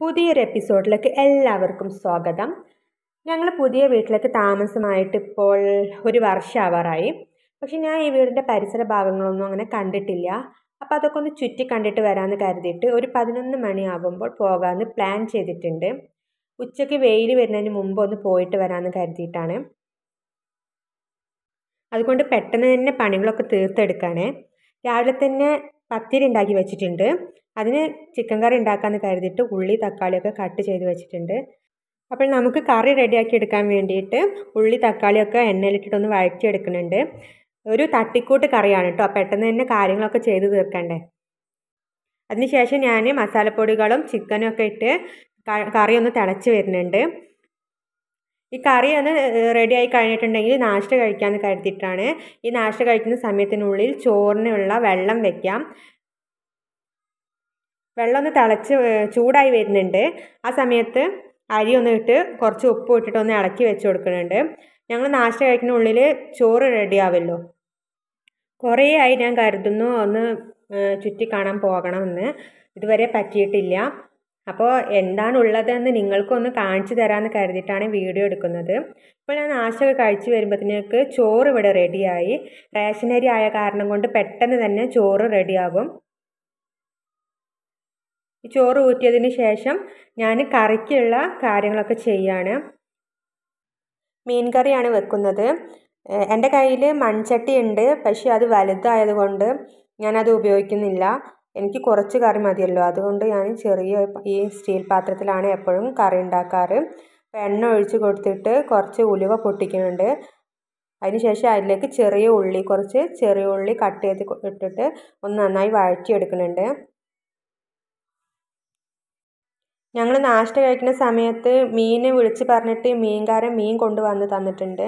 പുതിയൊരു എപ്പിസോഡിലേക്ക് എല്ലാവർക്കും സ്വാഗതം ഞങ്ങൾ പുതിയ വീട്ടിലേക്ക് താമസമായിട്ട് ഇപ്പോൾ ഒരു വർഷമാവാറായി പക്ഷെ ഞാൻ ഈ വീടിൻ്റെ പരിസര ഭാഗങ്ങളൊന്നും അങ്ങനെ കണ്ടിട്ടില്ല അപ്പോൾ അതൊക്കെ ഒന്ന് ചുറ്റി കണ്ടിട്ട് വരാമെന്ന് കരുതിയിട്ട് ഒരു പതിനൊന്ന് മണിയാകുമ്പോൾ പോകാമെന്ന് പ്ലാൻ ചെയ്തിട്ടുണ്ട് ഉച്ചയ്ക്ക് വെയിൽ വരുന്നതിന് മുമ്പ് ഒന്ന് പോയിട്ട് വരാമെന്ന് കരുതിയിട്ടാണ് അതുകൊണ്ട് പെട്ടെന്ന് തന്നെ പണികളൊക്കെ തീർത്തെടുക്കുകയാണ് രാവിലെ തന്നെ പത്തിരി ഉണ്ടാക്കി വെച്ചിട്ടുണ്ട് അതിന് ചിക്കൻ കറി ഉണ്ടാക്കാമെന്ന് കരുതിയിട്ട് ഉള്ളി തക്കാളിയൊക്കെ കട്ട് ചെയ്ത് വെച്ചിട്ടുണ്ട് അപ്പോൾ നമുക്ക് കറി റെഡിയാക്കി എടുക്കാൻ വേണ്ടിയിട്ട് ഉള്ളി തക്കാളിയൊക്കെ എണ്ണയിലിട്ടിട്ടൊന്ന് വഴറ്റിയെടുക്കുന്നുണ്ട് ഒരു തട്ടിക്കൂട്ട് കറിയാണ് കേട്ടോ പെട്ടെന്ന് തന്നെ കാര്യങ്ങളൊക്കെ ചെയ്ത് തീർക്കണ്ടേ അതിനുശേഷം ഞാൻ മസാലപ്പൊടികളും ചിക്കനും ഒക്കെ ഇട്ട് കറി ഒന്ന് തിളച്ച് വരുന്നുണ്ട് ഈ കറി ഒന്ന് റെഡിയായി കഴിഞ്ഞിട്ടുണ്ടെങ്കിൽ നാഷ്ട കഴിക്കാമെന്ന് കരുതിയിട്ടാണ് ഈ നാഷ്ട കഴിക്കുന്ന സമയത്തിനുള്ളിൽ ചോറിനുള്ള വെള്ളം വെക്കാം വെള്ളം ഒന്ന് തിളച്ച് ചൂടായി വരുന്നുണ്ട് ആ സമയത്ത് അരി ഒന്ന് ഇട്ട് കുറച്ച് ഉപ്പ് ഇട്ടിട്ട് ഒന്ന് ഇളക്കി വെച്ച് കൊടുക്കുന്നുണ്ട് ഞങ്ങൾ നാഷ്ട കഴിക്കുന്ന ഉള്ളിൽ ചോറ് റെഡി ആവല്ലോ കുറേ ആയി ഞാൻ കരുതുന്നു ഒന്ന് ചുറ്റി കാണാൻ പോകണമെന്ന് ഇതുവരെ പറ്റിയിട്ടില്ല അപ്പോൾ എന്താണ് ഉള്ളതെന്ന് നിങ്ങൾക്കൊന്ന് കാണിച്ചു തരാമെന്ന് കരുതിയിട്ടാണ് വീഡിയോ എടുക്കുന്നത് ഇപ്പോൾ ഞാൻ നാശമൊക്കെ കഴിച്ച് വരുമ്പോഴത്തേക്ക് ചോറ് ഇവിടെ റെഡിയായി റേഷനരി ആയ കാരണം കൊണ്ട് പെട്ടെന്ന് തന്നെ ചോറ് റെഡിയാകും ഈ ചോറ് ഊറ്റിയതിന് ശേഷം ഞാൻ കറിക്കുള്ള കാര്യങ്ങളൊക്കെ ചെയ്യാണ് മീൻ കറിയാണ് വെക്കുന്നത് എൻ്റെ കയ്യിൽ മൺചട്ടി ഉണ്ട് പക്ഷേ അത് വലുതായതുകൊണ്ട് ഞാനത് ഉപയോഗിക്കുന്നില്ല എനിക്ക് കുറച്ച് കറി മതിയല്ലോ അതുകൊണ്ട് ഞാൻ ചെറിയ ഈ സ്റ്റീൽ പാത്രത്തിലാണ് എപ്പോഴും കറി ഉണ്ടാക്കാറ് എണ്ണ ഒഴിച്ച് കൊടുത്തിട്ട് കുറച്ച് ഉലുവ പൊട്ടിക്കുന്നുണ്ട് അതിനുശേഷം അതിലേക്ക് ചെറിയ ഉള്ളി കുറച്ച് ചെറിയ ഉള്ളി കട്ട് ചെയ്ത് ഇട്ടിട്ട് ഒന്ന് നന്നായി വഴറ്റിയെടുക്കുന്നുണ്ട് ഞങ്ങൾ നാഷ്ട കഴിക്കുന്ന സമയത്ത് മീൻ വിളിച്ച് പറഞ്ഞിട്ട് മീൻകാരൻ മീൻ കൊണ്ടുവന്ന് തന്നിട്ടുണ്ട്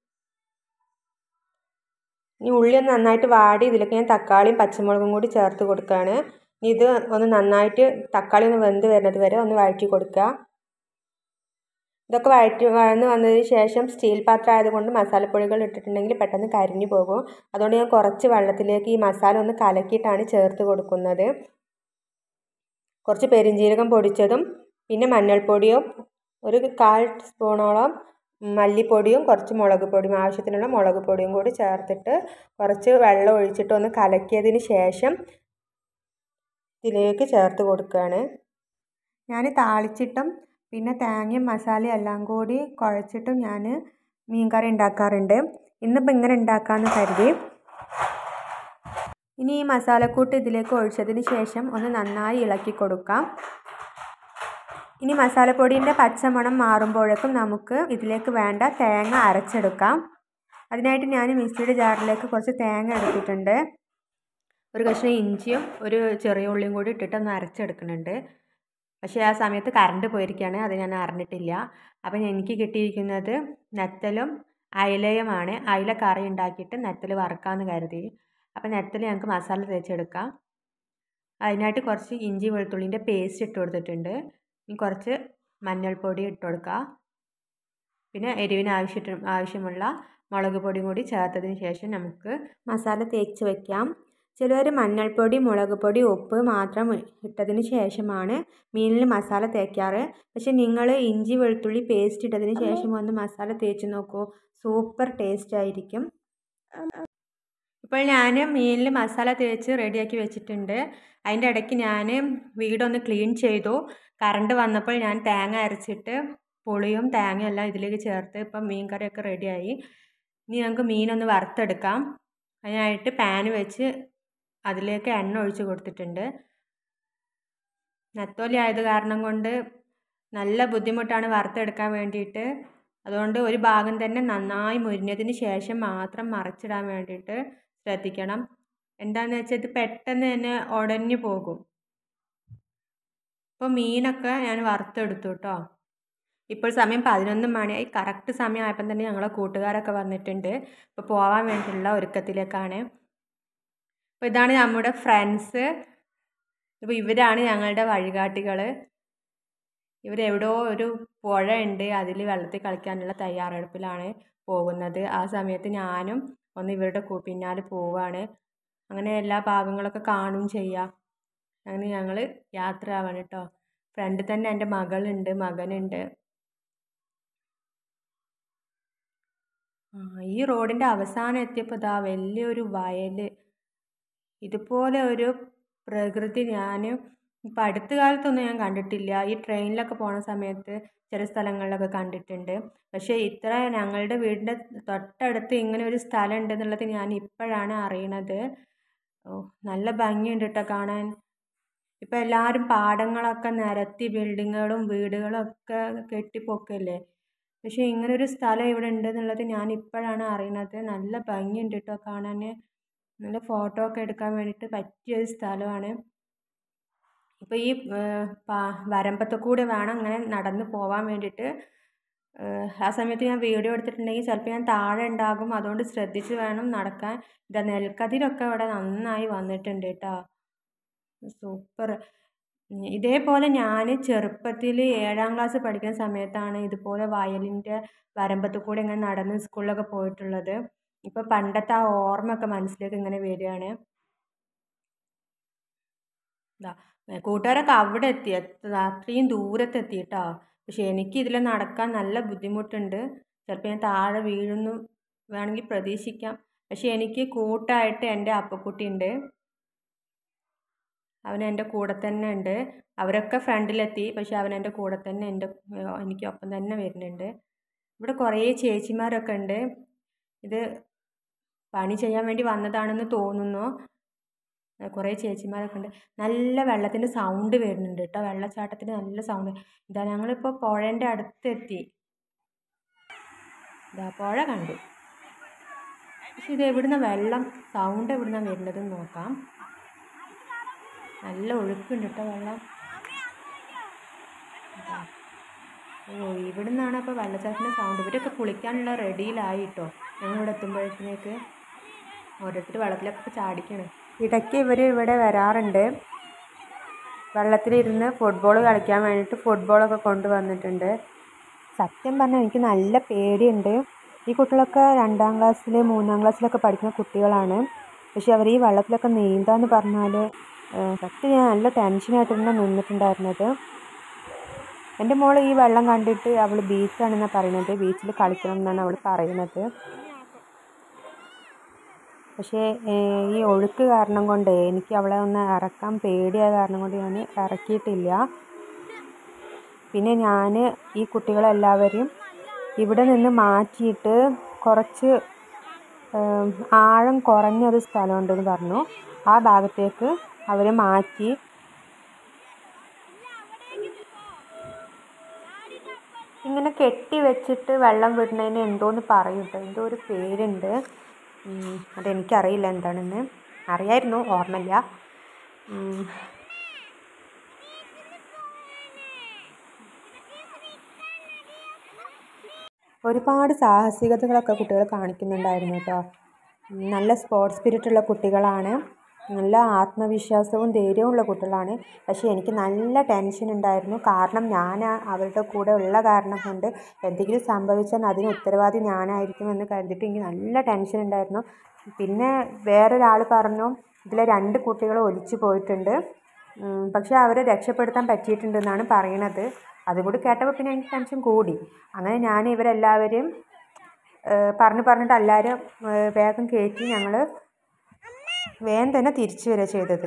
ഇനി ഉള്ളി ഒന്ന് നന്നായിട്ട് വാടി ഇതിലേക്ക് ഞാൻ തക്കാളിയും പച്ചമുളകും കൂടി ചേർത്ത് കൊടുക്കുകയാണ് ഇനി ഇത് ഒന്ന് നന്നായിട്ട് തക്കാളി ഒന്ന് വെന്ത് വരുന്നത് വരെ ഒന്ന് വഴറ്റി കൊടുക്കുക ഇതൊക്കെ വഴറ്റി വഴന്ന് വന്നതിന് ശേഷം സ്റ്റീൽ പാത്രം ആയതുകൊണ്ട് മസാലപ്പൊടികൾ ഇട്ടിട്ടുണ്ടെങ്കിൽ പെട്ടെന്ന് കരിഞ്ഞു പോകും അതുകൊണ്ട് ഞാൻ കുറച്ച് വെള്ളത്തിലേക്ക് ഈ മസാല ഒന്ന് കലക്കിയിട്ടാണ് ചേർത്ത് കൊടുക്കുന്നത് കുറച്ച് പെരിഞ്ജീരകം പൊടിച്ചതും പിന്നെ മഞ്ഞൾപ്പൊടിയും ഒരു കാൽ സ്പൂണോളം മല്ലിപ്പൊടിയും കുറച്ച് മുളക് പൊടിയും ആവശ്യത്തിനുള്ള മുളക് പൊടിയും കൂടി ചേർത്തിട്ട് കുറച്ച് വെള്ളം ഒഴിച്ചിട്ട് ഒന്ന് കലക്കിയതിന് ശേഷം ഇതിലേക്ക് ചേർത്ത് കൊടുക്കുകയാണ് ഞാൻ താളിച്ചിട്ടും പിന്നെ തേങ്ങയും മസാലയും എല്ലാം കൂടി കുഴച്ചിട്ടും ഞാൻ മീൻകറി ഉണ്ടാക്കാറുണ്ട് ഇന്നിപ്പോൾ ഇങ്ങനെ ഉണ്ടാക്കാമെന്ന് കരുതി ഇനി ഈ മസാലക്കൂട്ട് ഇതിലേക്ക് ഒഴിച്ചതിന് ശേഷം ഒന്ന് നന്നായി ഇളക്കി കൊടുക്കാം ഇനി മസാലപ്പൊടീൻ്റെ പച്ചമണം മാറുമ്പോഴേക്കും നമുക്ക് ഇതിലേക്ക് വേണ്ട തേങ്ങ അരച്ചെടുക്കാം അതിനായിട്ട് ഞാൻ മിക്സിയുടെ ജാറിലേക്ക് കുറച്ച് തേങ്ങ എടുത്തിട്ടുണ്ട് ഒരു കഷ്ണം ഇഞ്ചിയും ഒരു ചെറിയ ഉള്ളിയും കൂടി ഇട്ടിട്ട് ഒന്ന് അരച്ചെടുക്കുന്നുണ്ട് പക്ഷേ ആ സമയത്ത് കറണ്ട് പോയിരിക്കുകയാണ് അത് ഞാൻ അറിഞ്ഞിട്ടില്ല അപ്പം എനിക്ക് കിട്ടിയിരിക്കുന്നത് നെത്തലും അയലയുമാണ് അയില കറി ഉണ്ടാക്കിയിട്ട് നെത്തൽ വറുക്കാമെന്ന് കരുതി അപ്പം നെത്തൽ ഞങ്ങൾക്ക് മസാല തേച്ചെടുക്കാം അതിനായിട്ട് കുറച്ച് ഇഞ്ചി വെളുത്തുള്ളിൻ്റെ പേസ്റ്റ് ഇട്ട് കൊടുത്തിട്ടുണ്ട് ഇനി കുറച്ച് മഞ്ഞൾപ്പൊടി ഇട്ട് കൊടുക്കുക പിന്നെ എരിവിന് ആവശ്യത്തിന് ആവശ്യമുള്ള മുളക് പൊടിയും കൂടി ചേർത്തതിന് ശേഷം നമുക്ക് മസാല തേച്ച് വയ്ക്കാം ചിലർ മഞ്ഞൾപ്പൊടി മുളക് പൊടി ഉപ്പ് മാത്രം ഇട്ടതിന് ശേഷമാണ് മീനിൽ മസാല തേക്കാറ് പക്ഷെ നിങ്ങൾ ഇഞ്ചി വെളുത്തുള്ളി പേസ്റ്റ് ഇട്ടതിന് ശേഷം ഒന്ന് മസാല തേച്ച് നോക്കൂ സൂപ്പർ ടേസ്റ്റ് ആയിരിക്കും ഇപ്പോൾ ഞാൻ മീനിൽ മസാല തേച്ച് റെഡിയാക്കി വെച്ചിട്ടുണ്ട് അതിൻ്റെ ഇടയ്ക്ക് ഞാൻ വീടൊന്ന് ക്ലീൻ ചെയ്തു കറണ്ട് വന്നപ്പോൾ ഞാൻ തേങ്ങ അരച്ചിട്ട് പുളിയും തേങ്ങയും എല്ലാം ഇതിലേക്ക് ചേർത്ത് ഇപ്പം മീൻ കറിയൊക്കെ റെഡിയായി ഇനി നമുക്ക് മീനൊന്ന് വറുത്തെടുക്കാം അതിനായിട്ട് പാന് വെച്ച് അതിലേക്ക് എണ്ണ ഒഴിച്ച് കൊടുത്തിട്ടുണ്ട് നെത്തോലി ആയത് കാരണം കൊണ്ട് നല്ല ബുദ്ധിമുട്ടാണ് വറുത്തെടുക്കാൻ വേണ്ടിയിട്ട് അതുകൊണ്ട് ഒരു ഭാഗം തന്നെ നന്നായി മുരിഞ്ഞതിന് ശേഷം മാത്രം മറിച്ചിടാൻ വേണ്ടിയിട്ട് ശ്രദ്ധിക്കണം എന്താണെന്ന് വെച്ചാൽ ഇത് പെട്ടെന്ന് തന്നെ ഉടഞ്ഞു പോകും ഇപ്പോൾ മീനൊക്കെ ഞാൻ വറുത്തെടുത്തു കേട്ടോ ഇപ്പോൾ സമയം പതിനൊന്ന് മണിയായി കറക്റ്റ് സമയമായപ്പം തന്നെ ഞങ്ങളെ കൂട്ടുകാരൊക്കെ വന്നിട്ടുണ്ട് ഇപ്പോൾ പോകാൻ വേണ്ടിയിട്ടുള്ള ഒരുക്കത്തിലേക്കാണ് അപ്പോൾ ഇതാണ് നമ്മുടെ ഫ്രണ്ട്സ് ഇപ്പോൾ ഇവരാണ് ഞങ്ങളുടെ വഴികാട്ടികൾ ഇവരെവിടോ ഒരു പുഴ ഉണ്ട് അതിൽ വെള്ളത്തിൽ കളിക്കാനുള്ള തയ്യാറെടുപ്പിലാണ് പോകുന്നത് ആ സമയത്ത് ഞാനും ഒന്ന് ഇവരുടെ പിന്നാലെ പോവുകയാണ് അങ്ങനെ എല്ലാ ഭാഗങ്ങളൊക്കെ കാണും ചെയ്യാം അങ്ങനെ ഞങ്ങൾ യാത്ര ആവാണ് കേട്ടോ ഫ്രണ്ട് തന്നെ എൻ്റെ മകളുണ്ട് മകനുണ്ട് ആ, ഈ റോഡിൻ്റെ അവസാനം എത്തിയപ്പോൾ ഇതാ വലിയൊരു വയൽ ഇതുപോലെ ഒരു പ്രകൃതി ഞാൻ ഇപ്പം അടുത്ത കാലത്തൊന്നും ഞാൻ കണ്ടിട്ടില്ല ഈ ട്രെയിനിലൊക്കെ പോണ സമയത്ത് ചില സ്ഥലങ്ങളിലൊക്കെ കണ്ടിട്ടുണ്ട് പക്ഷേ ഇത്ര ഞങ്ങളുടെ വീടിൻ്റെ തൊട്ടടുത്ത് ഇങ്ങനെ ഒരു സ്ഥലം ഉണ്ടെന്നുള്ളത് ഞാൻ ഇപ്പോഴാണ് അറിയണത് ഓ നല്ല ഭംഗിയുണ്ട് കേട്ടോ കാണാൻ ഇപ്പം എല്ലാവരും പാടങ്ങളൊക്കെ നിരത്തി ബിൽഡിങ്ങുകളും വീടുകളും ഒക്കെ കെട്ടിപ്പൊക്കല്ലേ പക്ഷേ ഇങ്ങനൊരു സ്ഥലം ഇവിടെ ഉണ്ടെന്നുള്ളത് ഞാൻ ഇപ്പോഴാണ് അറിയണത് നല്ല ഭംഗിയുണ്ട് കേട്ടോ കാണാൻ നല്ല ഫോട്ടോ ഒക്കെ എടുക്കാൻ വേണ്ടിയിട്ട് പറ്റിയൊരു സ്ഥലമാണ് ഇപ്പോൾ ഈ വരമ്പത്ത് കൂടെ വേണം അങ്ങനെ നടന്ന് പോകാൻ വേണ്ടിയിട്ട് ആ സമയത്ത് ഞാൻ വീഡിയോ എടുത്തിട്ടുണ്ടെങ്കിൽ ചിലപ്പോൾ ഞാൻ താഴെ ഉണ്ടാകും അതുകൊണ്ട് ശ്രദ്ധിച്ച് വേണം നടക്കാൻ ഇതാ നെൽക്കതിരൊക്കെ ഇവിടെ നന്നായി വന്നിട്ടുണ്ട് കേട്ടോ സൂപ്പർ ഇതേപോലെ ഞാൻ ചെറുപ്പത്തിൽ ഏഴാം ക്ലാസ് പഠിക്കുന്ന സമയത്താണ് ഇതുപോലെ വയലിൻ്റെ വരമ്പത്ത് കൂടെ ഇങ്ങനെ നടന്ന് സ്കൂളിലൊക്കെ പോയിട്ടുള്ളത് ഇപ്പോൾ പണ്ടത്തെ ആ ഓർമ്മയൊക്കെ മനസ്സിലേക്ക് ഇങ്ങനെ വരികയാണ് ഇതാ കൂട്ടുകാരൊക്കെ അവിടെ എത്തി അത്രയും ദൂരത്തെത്തി കേട്ടോ പക്ഷെ എനിക്ക് ഇതിൽ നടക്കാൻ നല്ല ബുദ്ധിമുട്ടുണ്ട് ചിലപ്പോൾ ഞാൻ താഴെ വീഴുന്നു വേണമെങ്കിൽ പ്രതീക്ഷിക്കാം പക്ഷെ എനിക്ക് കൂട്ടായിട്ട് എൻ്റെ അപ്പക്കുട്ടി ഉണ്ട് അവൻ എൻ്റെ കൂടെ തന്നെ ഉണ്ട് അവരൊക്കെ ഫ്രണ്ടിലെത്തി പക്ഷെ അവൻ എൻ്റെ കൂടെ തന്നെ എൻ്റെ എനിക്കൊപ്പം തന്നെ വരുന്നുണ്ട് ഇവിടെ കുറേ ചേച്ചിമാരൊക്കെ ഉണ്ട് ഇത് പണി ചെയ്യാൻ വേണ്ടി വന്നതാണെന്ന് തോന്നുന്നു കുറേ ചേച്ചിമാരൊക്കെ ഉണ്ട് നല്ല വെള്ളത്തിൻ്റെ സൗണ്ട് വരുന്നുണ്ട് കേട്ടോ വെള്ളച്ചാട്ടത്തിന് നല്ല സൗണ്ട് ഇതാ ഞങ്ങളിപ്പോൾ പുഴേൻ്റെ അടുത്തെത്തി ഇതാ പുഴ കണ്ടു പക്ഷെ ഇത് എവിടുന്ന വെള്ളം സൗണ്ട് എവിടുന്നാണ് വരുന്നതെന്ന് നോക്കാം നല്ല ഒഴുക്കുണ്ട് കേട്ടോ വെള്ളം ഇതാ. ഓ ഇവിടെ നിന്നാണ് അപ്പോൾ വെള്ളച്ചാട്ടത്തിൻ്റെ സൗണ്ട് ഇവരൊക്കെ കുളിക്കാനുള്ള റെഡിയിലായി കേട്ടോ ഞങ്ങളിവിടെ എത്തുമ്പോഴത്തേക്ക് ഓരോരുത്തർ വെള്ളത്തിലൊക്കെ ചാടിക്കണ് ഇടയ്ക്ക് ഇവർ ഇവിടെ വരാറുണ്ട് വെള്ളത്തിലിരുന്ന് ഫുട്ബോൾ കളിക്കാൻ വേണ്ടിയിട്ട് ഫുട്ബോളൊക്കെ കൊണ്ടുവന്നിട്ടുണ്ട് സത്യം പറഞ്ഞാൽ എനിക്ക് നല്ല പേടിയുണ്ട് ഈ കുട്ടികളൊക്കെ രണ്ടാം ക്ലാസ്സിൽ മൂന്നാം ക്ലാസ്സിലൊക്കെ പഠിക്കുന്ന കുട്ടികളാണ് പക്ഷെ അവർ ഈ വെള്ളത്തിലൊക്കെ നീന്താന്ന് പറഞ്ഞാൽ സത്യം ഞാൻ നല്ല ടെൻഷനായിട്ട് തന്നെ നിന്നിട്ടുണ്ടായിരുന്നത് എൻ്റെ മോൾ ഈ വെള്ളം കണ്ടിട്ട് അവൾ ബീച്ചാണെന്നാണ് പറയുന്നത് ബീച്ചിൽ കളിക്കണം എന്നാണ് അവൾ പറയുന്നത് പക്ഷേ ഏഹ്, ഈ ഒഴുക്ക് കാരണം കൊണ്ട് എനിക്ക് അവളെ ഒന്ന് ഇറക്കാൻ പേടിയായ കാരണം കൊണ്ട് ഞാൻ ഇറക്കിയിട്ടില്ല പിന്നെ ഞാൻ ഈ കുട്ടികളെല്ലാവരെയും ഇവിടെ നിന്ന് മാറ്റിയിട്ട് കുറച്ച് ഏം, ആഴം കുറഞ്ഞൊരു സ്ഥലമുണ്ടെന്ന് പറഞ്ഞു ആ ഭാഗത്തേക്ക് അവരെ മാറ്റി ഇങ്ങനെ കെട്ടി വെച്ചിട്ട് വെള്ളം വിടുന്നതിന് എന്തോന്ന് പറയും കേട്ടോ എന്തോ ഒരു പേരുണ്ട് ഉം, അതെനിക്കറിയില്ല എന്താണെന്ന് അറിയായിരുന്നു ഓർമ്മയില്ല ഉം. ഒരുപാട് സാഹസികതകളൊക്കെ കുട്ടികൾ കാണിക്കുന്നുണ്ടായിരുന്നു കേട്ടോ ഉം, നല്ല സ്പോർട്സ് സ്പിരിറ്റുള്ള കുട്ടികളാണ് നല്ല ആത്മവിശ്വാസവും ധൈര്യവും ഉള്ള കുട്ടികളാണ് പക്ഷേ എനിക്ക് നല്ല ടെൻഷൻ ഉണ്ടായിരുന്നു കാരണം ഞാൻ ആ- അവരുടെ കൂടെ ഉള്ള കാരണം കൊണ്ട് എന്തെങ്കിലും സംഭവിച്ചാൽ അതിന് ഉത്തരവാദി ഞാനായിരിക്കുമെന്ന് കരുതിയിട്ട് എനിക്ക് നല്ല ടെൻഷൻ ഉണ്ടായിരുന്നു പിന്നെ വേറൊരാൾ പറഞ്ഞു ഇതിലെ രണ്ട് കുട്ടികൾ ഒലിച്ചു പോയിട്ടുണ്ട് ഉം, പക്ഷേ അവരെ രക്ഷപ്പെടുത്താൻ പറ്റിയിട്ടുണ്ടെന്നാണ് പറയണത് അതും കൂടി കേട്ടപ്പോൾ പിന്നെ എനിക്ക് ടെൻഷൻ കൂടി അങ്ങനെ ഞാൻ ഇവരെല്ലാവരെയും ഏഹ്, പറഞ്ഞ് പറഞ്ഞിട്ട് എല്ലാവരും ഏഹ്, വേഗം കയറ്റി ഞങ്ങൾ വേഗം തന്നെ തിരിച്ചു വരിക ചെയ്തത്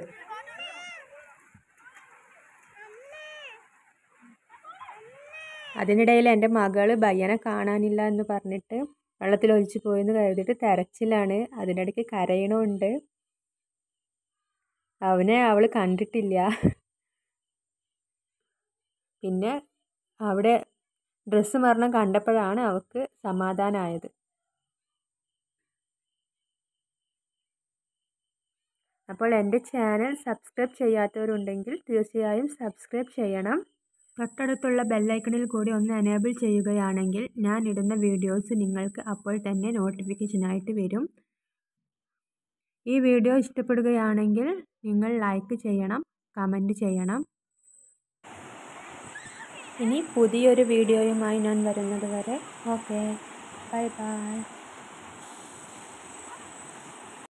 അതിനിടയിൽ എൻ്റെ മകൾ ബയ്യനെ കാണാനില്ല എന്ന് പറഞ്ഞിട്ട് വെള്ളത്തിൽ ഒലിച്ചു പോയെന്ന് കരുതിയിട്ട് തെരച്ചിലാണ് അതിനിടയ്ക്ക് കരയണമുണ്ട് അവനെ അവൾ കണ്ടിട്ടില്ല പിന്നെ അവിടെ ഡ്രസ്സ് മരണം കണ്ടപ്പോഴാണ് അവൾക്ക് സമാധാനമായത് അപ്പോൾ എൻ്റെ ചാനൽ സബ്സ്ക്രൈബ് ചെയ്യാത്തവരുണ്ടെങ്കിൽ തീർച്ചയായും സബ്സ്ക്രൈബ് ചെയ്യണം തൊട്ടടുത്തുള്ള ബെല്ലൈക്കണിൽ കൂടി ഒന്ന് എനേബിൾ ചെയ്യുകയാണെങ്കിൽ ഞാൻ ഇടുന്ന വീഡിയോസ് നിങ്ങൾക്ക് അപ്പോൾ തന്നെ നോട്ടിഫിക്കേഷനായിട്ട് വരും ഈ വീഡിയോ ഇഷ്ടപ്പെടുകയാണെങ്കിൽ നിങ്ങൾ ലൈക്ക് ചെയ്യണം കമൻറ്റ് ചെയ്യണം ഇനി പുതിയൊരു വീഡിയോയുമായി ഞാൻ വരുന്നത് വരെ ഓക്കെ ബൈ ബൈ